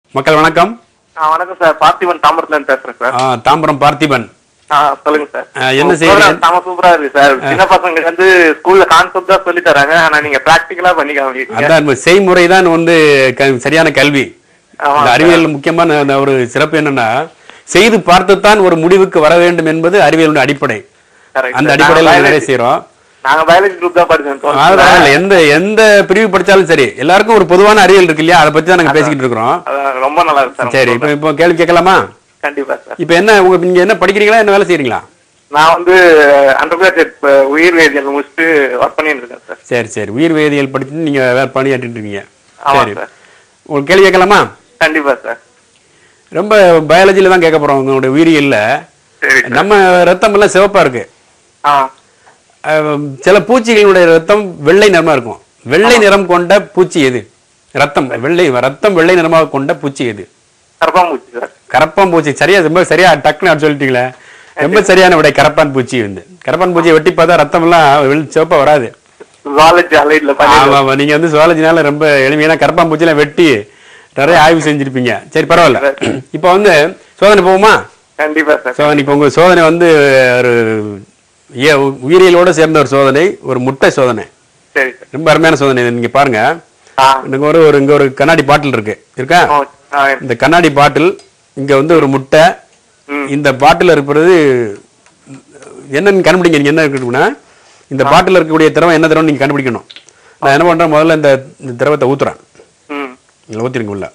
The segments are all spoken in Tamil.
மக்கள் வணக்கம் ஆ, வணக்கம் சார் பார்த்திபன் தாம்பரத்துல இருந்து பேசுறேன் சார் ஆ, தாம்பரம் பார்த்திபன் ஆ, சொல்லுங்க சார் ஆ, என்ன உங்க செய்றீங்க? program செம சூப்பரா இருக்கு சார் சின்ன பசங்களுக்கு வந்து ஸ்கூல்ல கான்செப்ட் தான் சொல்லி தராங்க ஆனா நீங்க பிராக்டிகலா பண்ணி காமிக்கிறீங்க அதான் செய்முறை தான் வந்து க- சரியான கல்வி ஆமா இந்த சார். அறிவியல் முக்கியமான அந்த ஒரு சிறப்பு என்னன்னா செய்து பார்த்துத்தான் ஒரு முடிவுக்கு வர வேண்டும் என்பது அறிவியலுடைய அடிப்படை Correct அந்த sir. அடிப்படையில் நாங்க நாங்க நிறைய biology- செய்றோம் நாங்க பயாலஜி குரூப் தான் படிச்சோம் twelfth ல. அதனால எந்த எந்த பிரிவு படிச்சாலும் சரி எல்லாருக்கும் ஒரு பொதுவான அறிவியல் இருக்கு இல்லையா அதை பத்தி தான் நாங்க பேசிக்கிட்டு இருக்கிறோம் அதான் ரொம்ப நல்லா இருக்கு சார் சரி உங்க இப்போ இப்போ கேள்வி கேட்கலாமா program. கண்டிப்பா சார் இப்போ என்ன உங்க நீங்க என்ன படிக்கிறீங்களா என்ன வேலை செய்றீங்களா நான் வந்து அண்டர் கிராஜுவேட் உயிர் வேதியியல் முடிச்சுட்டு ஒர்க் பண்ணிட்டு இருக்கேன் சார் சரி சரி உயிர் வேதியியல் படிச்சுட்டு நீங்க வேற பணியாற்றிட்டு இருக்கீங்க ஆமா சரி சார் உங்களுக்கு கேள்வி கேட்கலாமா கண்டிப்பா சார் ரொம்ப பயாலஜில தான் கேட்க போறோம் உங்களுடைய உயிரியல்ல சரி சார் நம்ம ரத்தம் எல்லாம் சிவப்பா இருக்கு ஆ அஹ், சில பூச்சிகளுடைய ரத்தம் வெள்ளை நிறமா இருக்கும் வெள்ளை நிறம் கொண்ட பூச்சி எது ரத்தம் வெள்ளை ரத்தம் வெள்ளை நிறமாக கொண்ட பூச்சி எது கரப்பாம்பூச்சி சார் கரப்பான் பூச்சி சரியா ரொம்ப சரியா டக்குன்னு அப்படி சொல்லிட்டீங்களே ரொம்ப சரியான விடை கரப்பான் பூச்சி வந்து கரப்பான் பூச்சியை வெட்டி பார்த்தா ரத்தம் எல்லாம் வெள் சிவப்பா வராது ஜுவாலஜி அலைட்ல ஆமா பண்ணி ஆமா நீங்க வந்து சுவாலஜினால ரொம்ப எளிமையான கரப்பான் பூச்சியெல்லாம் வெட்டி நிறைய ஆய்வு செஞ்சிருப்பீங்க சரி பரவாயில்ல இப்போ வந்து சோதனை போகுமா கண்டிப்பா சார் சோதனை இப்போ உங்க சோதனை வந்து ஒரு ஏ- உயிரியலோட சேர்ந்த ஒரு சோதனை ஒரு முட்டை சோதனை சரி சார் ரொம்ப அருமையான சோதனை இது நீங்க பாருங்க ஆ இங்க ஒரு ஒரு இங்க ஒரு கண்ணாடி பாட்டில் இருக்கு இருக்கா ஓ, ஆ, இந்த கண்ணாடி பாட்டில் இங்க வந்து ஒரு முட்டை ம். இந்த பாட்டில் இருக்கிறது என்னன்னு கண்டுபிடிங்க நீங்க என்ன இருக்குன்னா இந்த பாட்டில் இருக்கக்கூடிய திரவம் என்ன திரவம் நீங்க கண்டுபிடிக்கணும் நான் என்ன பண்றேன் முதல்ல இந்த இந்த திரவத்தை ஊத்துறேன் ம் இதில் ஊத்திருங்க உள்ள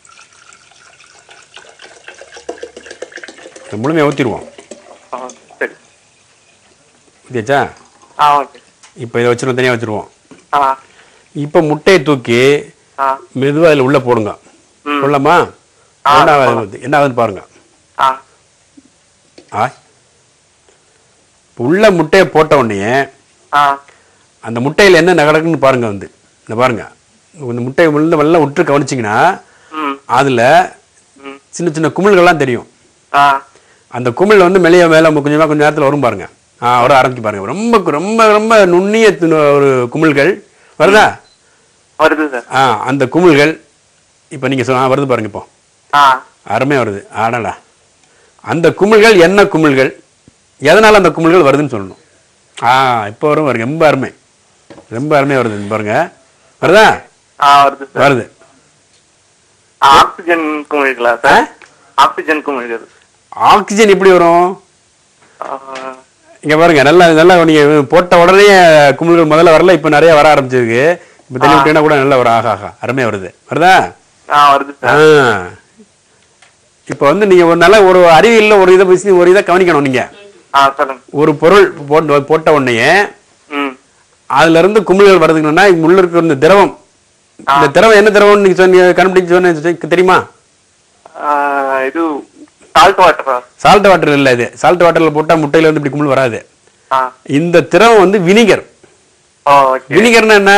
இதை முழுமையாக ஊத்திடுவோம் ஆ, சரி ஊத்தியாச்சா ஆ ஓகே இப்போ இதை வச்சிருவோம் தனியாக வச்சிருவோம் ஆ இப்போ முட்டையை தூக்கி ஆ மெதுவா அதில் உள்ள போடுங்க ம். போடலாமா ஆ, என்ன ஆகுது என்ன ஆகுதுன்னு பாருங்க ஆ ஆ இப்போ உள்ள முட்டையை போட்ட உடனே ஆ அந்த முட்டையில் என்ன நடக்குன்னு பாருங்க வந்து இந்த பாருங்க இந்த முட்டையை உள்ள வெள்ள உற்று கவனிச்சிங்கன்னா ம் அதில் ம் சின்ன சின்ன குமிழ்கள்லாம் தெரியும் ஆ அந்த குமிழ் வந்து மெல்லிய மேலே கொஞ்சமாக கொஞ்சம் நேரத்தில் வரும் பாருங்க ஆ வர ஆரம்பிச்சு பாருங்க ரொம்ப ரொம்ப ரொம்ப நுண்ணிய து- ஒரு குமிழ்கள் வருதா வருது சார் ஆ அந்த குமிழ்கள் இப்போ நீங்கள் சொன்ன வருது பாருங்க இப்போ ஆ அருமையாக வருது ஆடடா அந்த குமிழ்கள் என்ன குமிழ்கள் எதனால் அந்த குமிழ்கள் வருதுன்னு சொல்லணும் ஆ இப்போ வரும் பாருங்க ரொம்ப அருமை ரொம்ப அருமையாக வருது இங்க பாருங்க வருதா ஆ வருது சார் வருது ஆக்சிஜன் குமிழ்களா சார் ஆக்சிஜன் குமிழ்கள் ஆக்சிஜன் எப்படி வரும் ஆ, இங்க பாருங்க நல்லா நல்லா நீங்க போட்ட உடனே குமிழ்கள் முதல்ல வரல இப்ப நிறைய வர ஆரம்பிச்சிருக்கு இப்ப தள்ளி விட்டீங்கன்னா கூட நல்லா வரும் ஆஹா ஆஹா அருமையா வருது வருதா ஆ வருது ஆ. சார் இப்ப வந்து நீங்க ஒரு நல்ல ஒரு அறிவியல்ல ஒரு இதை பத்தி ஒரு இதை கவனிக்கணும் நீங்க ஆ சொல்லுங்க ஒரு பொருள் போட்டு போட்ட உடனே ம் அதுல இருந்து குமிழ்கள் வருதுங்கன்னா உள்ள இருக்கிற இந்த திரவம் இந்த திரவம் என்ன திரவம் நீங்க சொன்னீங்க கண்டுபிடிச்சு சொன்ன தெரியுமா ஆ, இது சால்ட் வாட்டரா சால்ட் வாட்டர் இல்ல இது சால்ட் வாட்டர்ல போட்டா முட்டையில வந்து இப்படி குமிழ் வராது ஆ இந்த திரவம் வந்து வினிகர் ஓ ஓகே வினிகர்னா என்ன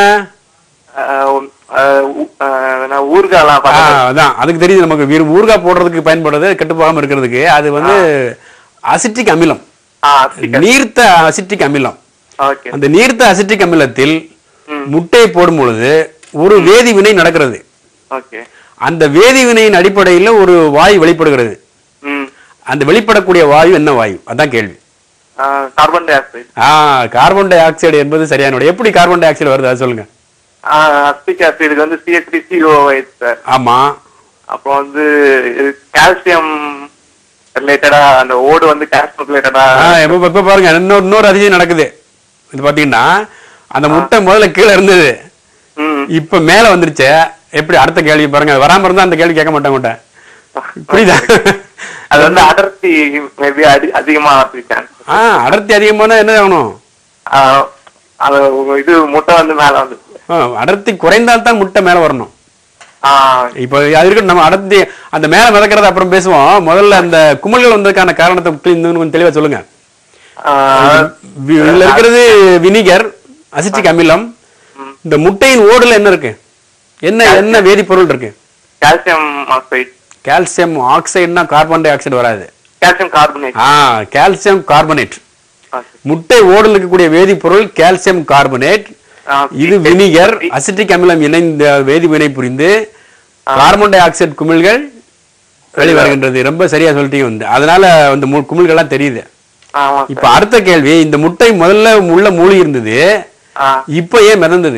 ஊர்காலாம் ஆ, அதான் அதுக்கு தெரியுது நமக்கு வீர் ஊறுகாய் போடுறதுக்கு பயன்படுறது கெட்டு போகாம இருக்கிறதுக்கு அது வந்து அசிட்டிக் அமிலம் ஆ நீர்த்த அசிட்டிக் அமிலம் ஓகே அந்த நீர்த்த அசிட்டிக் அமிலத்தில் ம். முட்டையை போடும் பொழுது ஒரு வேதிவினை நடக்கிறது ஓகே அந்த வேதிவினையின் அடிப்படையில் ஒரு வாயு வெளிப்படுகிறது ம் அந்த வெளிப்படக்கூடிய வாயு என்ன வாயு அதான் கேள்வி கார்பன் டை ஆக்சைடு ஆ கார்பன் டை ஆக்சைடு என்பது சரியான விடை. எப்படி கார்பன் டை ஆக்சைடு வருது அது சொல்லுங்க அஸ்பிக் ஆசிடுக்கு வந்து சிஎச் த்ரீ சிஓ சார் ஆமா அப்புறம் வந்து கால்சியம் ரிலேட்டடா அந்த ஓடு வந்து கால்சியம் ரிலேட்டடா ஆ, இப்ப இப்ப பாருங்க இன்னொரு இன்னொரு அதிசயம் நடக்குது இது பாத்தீங்கன்னா அந்த முட்டை முதல்ல கீழே இருந்தது ம் இப்ப மேல வந்துருச்சு எப்படி அடுத்த கேள்வி பாருங்க வராம இருந்தா அந்த கேள்வி கேட்க மாட்டேன் உங்கள்ட்ட புரியுதா அது வந்து அடர்த்தி மேபி அதிகமா சான்ஸ் ஆ அடர்த்தி அதிகமான என்ன ஆகணும் அது இது முட்டை வந்து மேல வந்து ஆ, அடர்த்தி குறைந்தால் தான் முட்டை மேல வரணும் ஆ இப்போ அது இருக்கட்டும் நம்ம அடர்த்தி அந்த மேல மிதக்கிறத அப்புறம் பேசுவோம் முதல்ல அந்த குமிழ்கள் வந்ததுக்கான காரணத்தை clean இன்னும் கொஞ்சம் தெளிவா சொல்லுங்க ஆ, வி- இதுல இருக்கிறது வினிகர் அசிட்டிக் அமிலம் ம். இந்த முட்டையின் ஓடுல என்ன இருக்கு என்ன என்ன வேதிப்பொருள் இருக்கு கால்சியம் ஆக்சைடு கால்சியம் ஆக்சைடுனா கார்பன் டை ஆக்சைடு வராது கால்சியம் கார்பனேட் ஆ கால்சியம் கார்பனேட் முட்டை ஓடல் இருக்கக்கூடிய வேதிப்பொருள் கால்சியம் கார்பனேட் இது வினிகர் அசிட்டிக் அமிலம் இணைந்த வேதிவினை புரிந்து கார்பன் டை ஆக்சைடு குமிழ்கள் வெளிவருகின்றது ரொம்ப சரியா சொல்லிட்டீங்க வந்து அதனால அந்த மு- குமிழ்கள்லாம் தெரியுது ஆமா இப்ப அடுத்த கேள்வி இந்த முட்டை முதல்ல உள்ள மூழ்கி இருந்தது ஆ இப்ப ஏன் மிதந்தது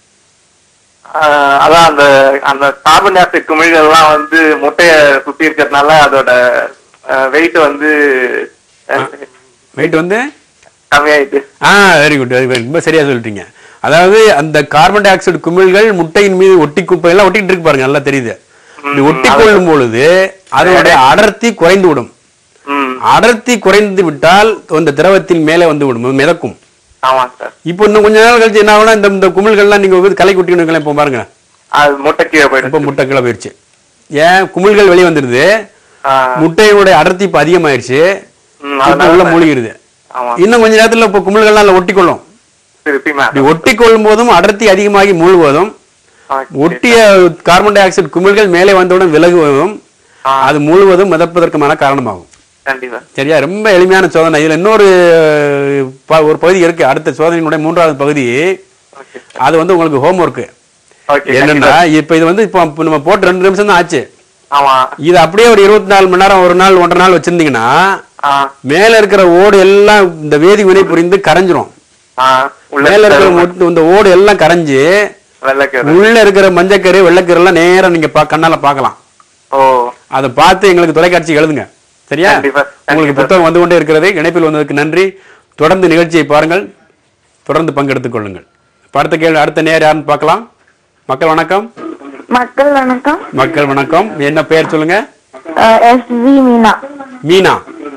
ஆஹ் அதான் அந்த அந்த கார்பன் டை ஆக்சைடு குமிழ்கள்லாம் வந்து முட்டைய சுத்தி இருக்கிறதுனால அதோட வெயிட் வந்து அஹ், வெயிட் வந்து கம்மியாயிட்டு ஆ வெரி குட் வெரி குட் ரொம்ப சரியா சொல்லிட்டீங்க அதாவது அந்த கார்பன் டை ஆக்சைடு குமிழ்கள் முட்டையின் மீது ஒட்டி குப்பை எல்லாம் ஒட்டிட்டு இருக்கு பாருங்க நல்லா தெரியுது இப்படி ஒட்டி கொள்ளும் பொழுது அதனுடைய அடர்த்தி குறைந்து விடும் ம் அடர்த்தி குறைந்து விட்டால் அந்த திரவத்தின் மேலே வந்து விடும் மிதக்கும் ஆமா சார் இப்போ இன்னும் கொஞ்ச நாள் கழிச்சு என்ன ஆகும்னா இந்த இந்த குமிழ்கள்லாம் நீங்க வந்து களை கொட்டிக்கணும் இப்போ பாருங்க அது முட்டை கீழே இப்போ போயிடுச்சு முட்டை கீழே போயிடுச்சு ஏன் குமிழ்கள் வெளியே வந்துருது ஆஹ் முட்டையினுடைய அடர்த்தி இப்போ அதிகமாயிருச்சு ம், இப்போ அதனால உள்ள தான். மூழ்கிடுது ஆமா இன்னும் கொஞ்ச நேரத்துல இப்போ குமிழ்கள்லாம் அதில் ஒட்டிக்கொள்ளும் திருப்பி மேம் இப்படி ஒட்டிக்கொள்ளும் போதும் அடர்த்தி அதிகமாகி மூழ்குவதும் ஒட்டிய கார்பன் டை ஆக்சைடு குமிழ்கள் மேலே வந்தவுடன் விலகுவதும் ஆ. அது முழுவதும் மிதப்பதற்குமான காரணமாகும் கண்டிப்பா சரியா ரொம்ப எளிமையான சோதனை இதுல இன்னொரு ப- ஒரு பகுதி இருக்கு அடுத்த சோதனையினுடைய மூன்றாவது பகுதி ஓகே அது வந்து உங்களுக்கு ஹோம்ஒர்க் ஓகே என்னன்னா இப்ப இது வந்து இப்போ இப்ப நம்ம போட்டு ரெண்டு நிமிஷம் தான் ஆச்சு ஆமா இது அப்படியே ஒரு இருபத்தி நாலு மணி நேரம் ஒரு நாள் ஒன்றரை நாள் வச்சிருந்தீங்கன்னா ஆ மேல இருக்கிற ஓடு எல்லாம் இந்த வேதி வினை புரிந்து கரைஞ்சிரும் ஆ உள்ள மேல இருக்கிற மொத்த- இந்த ஓடு எல்லாம் கரைஞ்சு வெள்ளைக்கரு உள்ள இருக்கிற மஞ்சக்கரு வெள்ளைக்கரு எல்லாம் நேரா நீங்க பா- கண்ணால பார்க்கலாம் ஓ அதை பார்த்து எங்களுக்கு தொலைக்காட்சி எழுதுங்க சரியா கண்டிப்பா, உங்களுக்கு கண்டிப்பா. புத்தகம் வந்து கொண்டே இருக்கிறது இணைப்பில் வந்ததுக்கு நன்றி தொடர்ந்து நிகழ்ச்சியை பாருங்கள் தொடர்ந்து பங்கெடுத்துக் கொள்ளுங்கள் இப்ப அடுத்த கேள்வி அடுத்த நேர் யாருன்னு பார்க்கலாம் மக்கள் வணக்கம் மக்கள் வணக்கம் மக்கள் வணக்கம் என்ன பேர் சொல்லுங்க எஸ் வி மீனா மீனா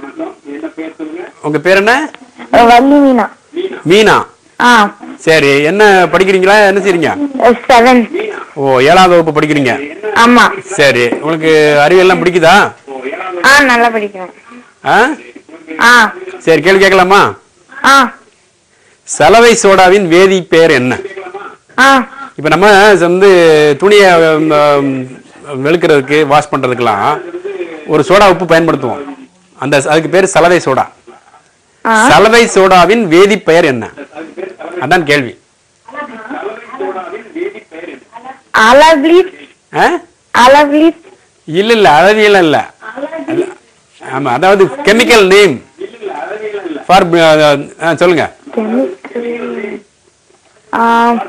உங்க பேர் என்ன அஹ், வள்ளி மீனா மீனா ஆ சரி என்ன படிக்கிறீங்களா என்ன செய்றீங்க செவன் ஓ ஏழாவது வகுப்பு படிக்கிறீங்க ஆமா சரி உங்களுக்கு அறிவியல்லாம் பிடிக்குதா ஆ நல்லா படிக்கிறேன் ஆ ஆ சரி கேள்வி கேட்கலாமா ஆ சலவை சோடாவின் வேதி பெயர் என்ன ஆ இப்ப நம்ம வந்து துணியை ம், வெளுக்கிறதுக்கு வாஷ் பண்றதுக்கெல்லாம் ஒரு சோடா உப்பு பயன்படுத்துவோம் அந்த அதுக்கு பேர் சலவை சோடா ஆ சலவை சோடாவின் வேதி பெயர் என்ன அதான் கேள்வி அலப்ளீட் ஆ? அலப்ளீட் இல்ல இல்ல அளவியல் இல்ல ஆமா அதாவது கெமிக்கல் நேம் ஃபார் சொல்லுங்க ஆ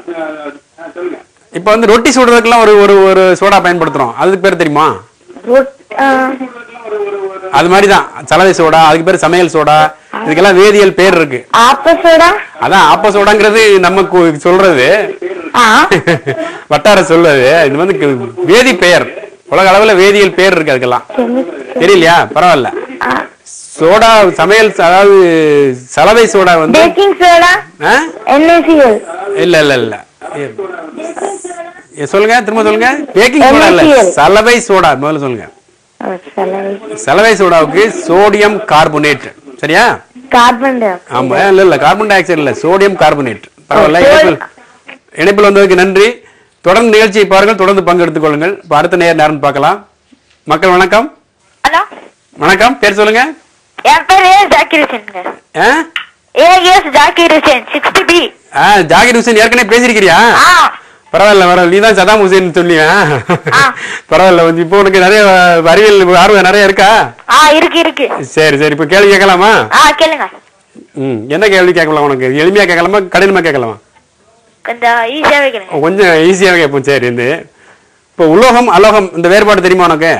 இப்ப வந்து ரொட்டி சுடுறதுக்கெல்லாம் ஒரு ஒரு ஒரு சோடா பயன்படுத்துறோம் அதுக்கு பேர் தெரியுமா ரொட் ஆ அது மாதிரி தான் சலவை சோடா அதுக்கு பேர் சமையல் சோடா இதுக்கெல்லாம் வேதியியல் பேர் இருக்கு ஆப்பசோடா அதான் ஆப்ப சோடாங்கிறது நம்ம கு- சொல்றது ஆ வட்டார சொல்றது இது வந்து கு- வேதி பெயர் உலக அளவுல வேதியியல் பேர் இருக்கு அதுக்கெல்லாம் தெரியலையா பரவாயில்ல ஆ சோடா சமையல் ச- அதாவது சலவை சோடா வந்து பேக்கிங் சோடா ஆ? என்ஏசிஎல் இல்ல இல்ல இல்ல ஏ- ஏ, சொல்லுங்க திரும்ப சொல்லுங்க பேக்கிங் சோடா இல்ல NaCl. சலவை சோடா முதல்ல சொல்லுங்க சலவை சோடாவுக்கு சோடியம் கார்பனேட் சரியா கார்பன் டை ஆமா இல்ல இல்ல கார்பன் டை ஆக்சைடு இல்ல சோடியம் கார்பனேட் பரவாயில்ல ஓ, இணைப்பில் இணைப்பில் வந்ததுக்கு நன்றி தொடர்ந்து நிகழ்ச்சியை பாருங்கள் தொடர்ந்து பங்கெடுத்துக் கொள்ளுங்கள் இப்ப அடுத்த நேர் நேரம் பார்க்கலாம் மக்கள் வணக்கம் ஹலோ வணக்கம் பேர் சொல்லுங்க என் பேர் ஏ ஜாக்கிர் ஹுசேன் ஆ? A S Zakir Hussain sixty B ஆ ஜாகிர் ஹுசேன் ஏற்கனவே பேசியிருக்கிறியா ஆ பரவாயில்ல பரவாயில்ல நீ தான் சதாம் ஹுசேன் சொன்னியா ஆ. பரவாயில்ல வந்து இப்போ உனக்கு நிறைய அஹ், அறிவியல் ஆர்வம் நிறைய இருக்கா ஆ இருக்கு இருக்கு சரி சரி இப்போ கேள்வி கேட்கலாமா ஆ கேளுங்க ம் என்ன கேள்வி கேட்கலாம் உனக்கு எளிமையா கேட்கலாமா கடினமா கேட்கலாமா கொஞ்சம் ஈஸியாவே கேளுங்க கொஞ்சம் ஈஸியாக கேட்போம் சரி இந்த இப்போ உலோகம் அலோகம் இந்த வேறுபாடு தெரியுமா உனக்கு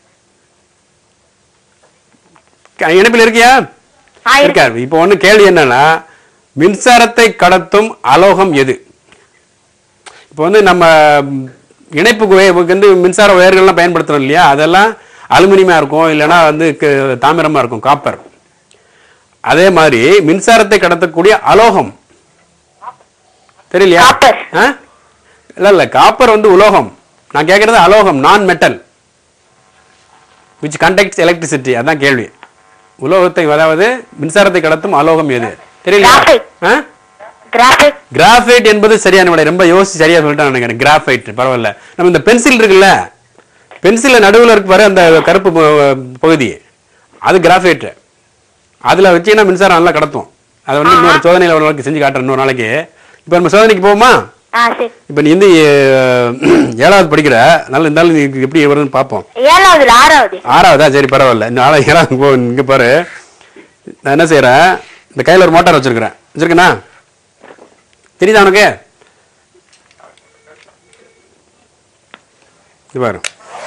க- இணைப்பில் இருக்கியா ஆ இருக்கு இருக்காரு இப்போ ஒண்ணு கேள்வி என்னன்னா மின்சாரத்தை கடத்தும் அலோகம் எது இப்போ வந்து நம்ம ம், இணைப்புக்கு வே- வந்து மின்சார வயர்கள்லாம் பயன்படுத்துறோம் இல்லையா அதெல்லாம் அலுமினியமா இருக்கும் இல்லைன்னா வந்து க- தாமிரமா இருக்கும் காப்பர் அதே மாதிரி மின்சாரத்தை கடத்தக்கூடிய அலோகம் தெரியலையா காப்பர். ஆ? இல்ல இல்ல காப்பர் வந்து உலோகம் நான் கேட்கறது அலோகம் நான் மெட்டல் விச் கண்டக்ட்ஸ் எலக்ட்ரிசிட்டி அதான் கேள்வி உலோகத்தை அதாவது மின்சாரத்தை கடத்தும் அலோகம் எது தெரியலையா Graphite. ஆ? கிராஃபிக் கிராஃபைட் என்பது சரியான விடை ரொம்ப யோசிச்சு சரியா சொல்லிட்டேன் நினைக்கிறேன் கிராஃபைட் பரவாயில்ல நம்ம இந்த பென்சில் இருக்குல்ல பென்சில்ல நடுவுல இருக்கு பாரு அந்த கருப்பு ப- பகுதி அது கிராஃபைட் அதுல வச்சீங்கன்னா மின்சாரம் நல்லா கடத்தும் அதை வந்து இன்னொரு சோதனையில ஒரு நாளைக்கு செஞ்சு காட்டுறேன் இன்னொரு நாளைக்கு இப்போ நம்ம சோதனைக்கு போவோமா ஆ சரி இப்போ நீ வந்து அஹ், ஏழாவது படிக்கிற அதனால இருந்தாலும் நீ எப்படி வருதுன்னு பார்ப்போம் ஏழாவதுல ஆறாவது ஆறாவதா சரி பரவாயில்ல இந்த ஆளா ஏழாவது போ இங்கே பாரு நான் என்ன செய்கிறேன் இந்த கையில் ஒரு மோட்டார் வச்சிருக்கிறேன் வச்சிருக்கேனா தெரியுதா உனக்கு இது பாரு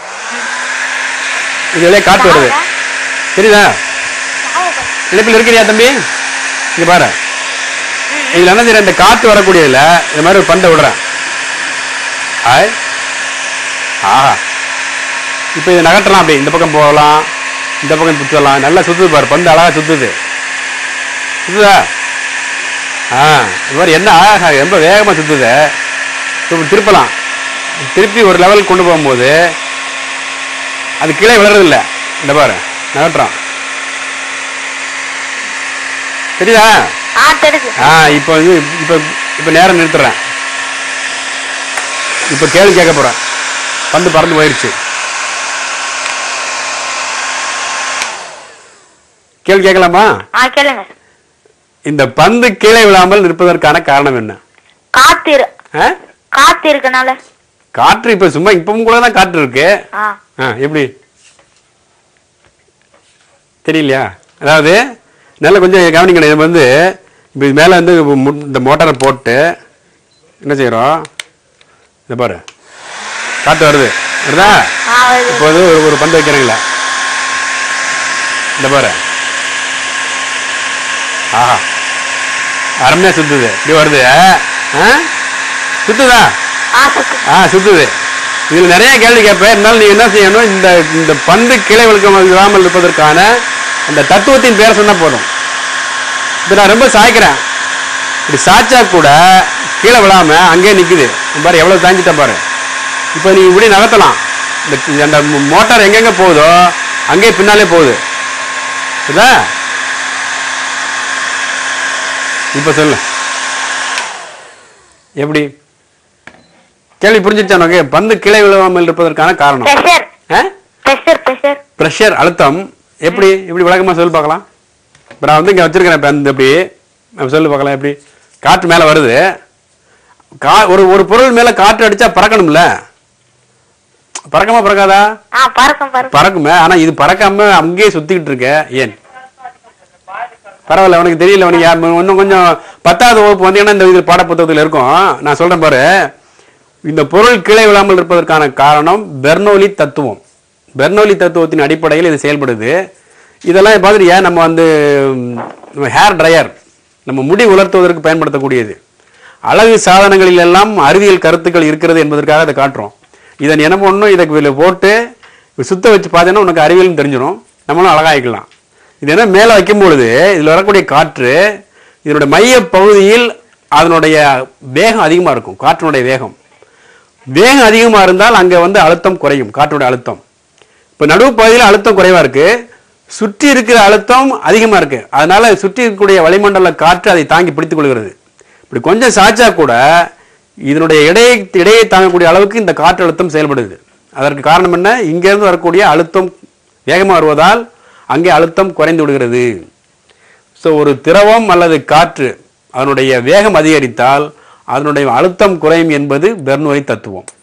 இது வெளியே காற்று வருது தெரியுதா இணைப்பில் இருக்கிறியா தம்பி இங்க பாரு இதுல என்ன செய்யறேன் இந்த காற்று வரக்கூடியதுல இந்த மாதிரி ஒரு பந்தை விடுறேன் ஆய் ஆஹா இப்போ இதை நகட்டலாம் அப்படி இந்த பக்கம் போகலாம் இந்த பக்கம் சுற்றலாம் நல்லா சுத்துது பாரு பந்து அழகா சுத்துது சுத்துதா ஆ இது மாதிரி என்ன ஆஹா ரொம்ப வேகமா சுத்துது இப்போ திருப்பலாம் திருப்பி ஒரு லெவல் கொண்டு போகும்போது அது கீழே விழுறதில்ல இந்த பாரு நகட்டுறோம் தெரியுதா ஆ தெரியுது ஆ இப்போ வந்து இப்போ இப்போ நேரம் நிறுத்துறேன் இப்போ கேள்வி கேட்க போறேன் பந்து பறந்து போயிருச்சு கேள்வி கேட்கலாமா ஆ கேளுங்க இந்த பந்து கீழே விழாமல் நிற்பதற்கான காரணம் என்ன காத்து இரு ஆ? காத்து இருக்கனால காற்று இப்ப சும்மா இப்பவும் கூட தான் காற்று இருக்கு ஆ ஆ எப்படி தெரியலையா அதாவது நல்லா கொஞ்சம் கவனிக்கணும் இது வந்து இப்போ இது மேலே வந்து மு- இந்த மோட்டாரை போட்டு என்ன செய்கிறோம் இந்த பாரு காற்று வருது வருதா ஆ வருது இப்போ வந்து ஒரு ஒரு பந்து வைக்கிறீங்களா இந்த பாரு ஆஹா அருமையாக சுத்துது இப்படி வருது ஆ சுத்துதா ஆ சுத்து ஆ சுத்துது இதுல நிறைய கேள்வி கேட்பேன் இருந்தாலும் நீ என்ன செய்யணும் இந்த இந்த பந்து கிளை விழுக்கம் விழாமல் இருப்பதற்கான அந்த தத்துவத்தின் பேரை சொன்னா போதும் இப்போ நான் ரொம்ப சாய்க்கிறேன் இப்படி சாய்ச்சா கூட கீழே விழாம அங்கேயே நிக்குது இங்க பாரு எவ்வளவு சாய்ஞ்சிட்டேன் பாரு இப்போ நீ இப்படி நகர்த்தலாம் இந்த அந்த மோட்டார் எங்கெங்க போகுதோ அங்கேயே பின்னாலே போகுது இதா இப்போ சொல்லு எப்படி கேள்வி புரிஞ்சிருச்சா உனக்கு பந்து கிளை விழுவாமல் இருப்பதற்கான காரணம் ப்ரெஷர் ப்ரெஷர் ப்ரெஷர் ப்ரெஷர் அழுத்தம் எப்படி இப்படி விளக்கமா சொல்லி பார்க்கலாம் இப்போ நான் வந்து இங்கே வச்சிருக்கிறேன் இப்போ இந்த இப்படி நம்ம சொல்லி பார்க்கலாம் எப்படி காற்று மேலே வருது கா ஒரு ஒரு பொருள் மேலே காற்று அடிச்சா பறக்கணும்ல பறக்கமா பறக்காதா ஆ பறக்கும் பறக்கும் பறக்குமே ஆனா இது பறக்காம அங்கேயே சுத்திக்கிட்டு இருக்க ஏன் பரவாயில்ல உனக்கு தெரியல உனக்கு யா- இன்னும் கொஞ்சம் பத்தாவது வகுப்பு வந்தீங்கன்னா இந்த இது பாடப்புத்தகத்தில் இருக்கும் நான் சொல்றேன் பாரு இந்த பொருள் கீழே விழாமல் இருப்பதற்கான காரணம் பெர்னோலி தத்துவம் பெர்னோலி தத்துவத்தின் அடிப்படையில் இது செயல்படுது இதெல்லாம் பார்த்துட்டு ஏன் நம்ம வந்து நம்ம ஹேர் ட்ரையர் நம்ம முடி உலர்த்துவதற்கு பயன்படுத்தக்கூடியது அழகு சாதனங்களில் எல்லாம் அறிவியல் கருத்துக்கள் இருக்கிறது என்பதற்காக அதை காட்டுறோம் இதை நீ என்ன பண்ணணும் இதை இதுல போட்டு சுத்த வச்சு பார்த்தீங்கன்னா உனக்கு அறிவியல் தெரிஞ்சிடும் நம்மளும் அழகாயிக்கலாம் இது என்ன மேலே வைக்கும் பொழுது இதில் வரக்கூடிய காற்று இதனுடைய மைய பகுதியில் அதனுடைய வேகம் அதிகமாக இருக்கும் காற்றினுடைய வேகம் வேகம் அதிகமாக இருந்தால் அங்கே வந்து அழுத்தம் குறையும் காற்றுடைய அழுத்தம் இப்போ நடுவு பகுதியில் அழுத்தம் குறைவாக இருக்கு சுற்றி இருக்கிற அழுத்தம் அதிகமாக இருக்கு அதனால சுற்றி இருக்கக்கூடிய வளிமண்டல காற்று அதை தாங்கி பிடித்துக் கொள்கிறது இப்படி கொஞ்சம் சாய்ச்சா கூட இதனுடைய இடையை இடையை தாங்கக்கூடிய அளவுக்கு இந்த காற்று அழுத்தம் செயல்படுது அதற்கு காரணம் என்ன இங்கிருந்து வரக்கூடிய அழுத்தம் வேகமாக வருவதால் அங்கே அழுத்தம் குறைந்து விடுகிறது ஸோ ஒரு திரவம் அல்லது காற்று அதனுடைய வேகம் அதிகரித்தால் அதனுடைய அழுத்தம் குறையும் என்பது பெர்னோலி தத்துவம்